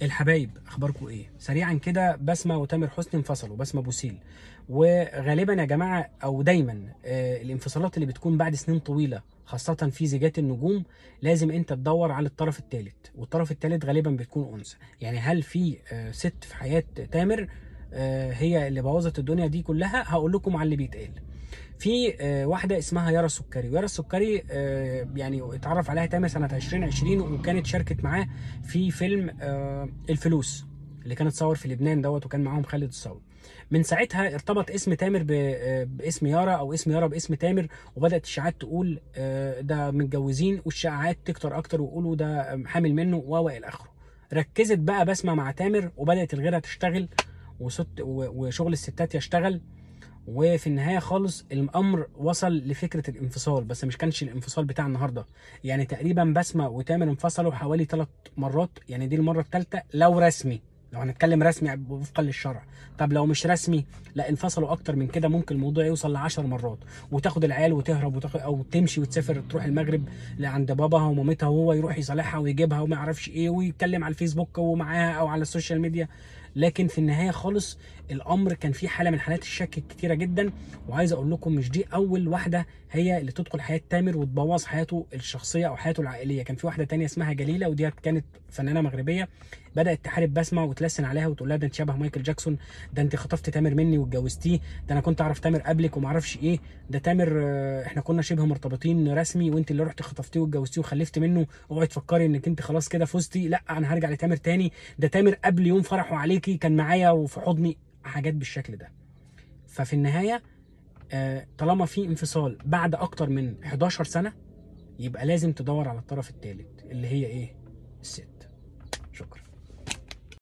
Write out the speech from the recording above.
الحبايب اخباركم ايه سريعا كده بسمه وتامر حسني انفصلوا بسمه بوسيل وغالبا يا جماعه او دايما آه الانفصالات اللي بتكون بعد سنين طويله خاصة في زيجات النجوم لازم انت تدور على الطرف الثالث والطرف الثالث غالبا بتكون انثى يعني هل في آه ست في حياة تامر آه هي اللي بوظت الدنيا دي كلها هقول لكم على اللي بيتقال في آه، واحده اسمها يارا السكري ويارا السكري آه، يعني اتعرف عليها تامر سنه 2020 وكانت شاركت معاه في فيلم آه، الفلوس اللي كان اتصور في لبنان دوت وكان معاهم خالد الصاوي من ساعتها ارتبط اسم تامر ب- آه، باسم يارا او اسم يارا باسم تامر وبدات الاشاعات تقول آه، ده متجوزين والشائعات تكتر اكتر ويقولوا ده حامل منه و الى اخره ركزت بقى بسمه مع تامر وبدات الغيره تشتغل وست و- وشغل الستات يشتغل وفي النهايه خالص الامر وصل لفكره الانفصال بس مش كانش الانفصال بتاع النهارده يعني تقريبا بسمه وتامر انفصلوا حوالي ثلاث مرات يعني دي المره الثالثه لو رسمي لو هنتكلم رسمي وفقا للشرع طب لو مش رسمي لا انفصلوا اكتر من كده ممكن الموضوع يوصل ل 10 مرات وتاخد العيال وتهرب وتاخد او تمشي وتسافر تروح المغرب عند باباها ومامتها وهو يروح يصالحها ويجيبها وما يعرفش ايه ويتكلم على الفيسبوك ومعاها او على السوشيال ميديا لكن في النهايه خالص الامر كان فيه حاله من حالات الشك الكتيره جدا وعايز اقول لكم مش دي اول واحده هي اللي تدخل حياه تامر وتبوظ حياته الشخصيه او حياته العائليه كان في واحده تانية اسمها جليله ودي كانت فنانه مغربيه بدات تحارب بسمه وتلسن عليها وتقول لها ده انت شبه مايكل جاكسون ده انت خطفت تامر مني واتجوزتيه ده انا كنت اعرف تامر قبلك وما اعرفش ايه ده تامر آه، احنا كنا شبه مرتبطين رسمي وانت اللي رحت خطفتيه واتجوزتيه وخلفت منه اوعي تفكري انك انت خلاص كده فزتي لا انا هرجع لتامر تاني ده تامر قبل يوم فرحه عليكي كان معايا وفي حضني حاجات بالشكل ده ففي النهايه آه، طالما في انفصال بعد اكتر من 11 سنه يبقى لازم تدور على الطرف الثالث اللي هي ايه الست شكرا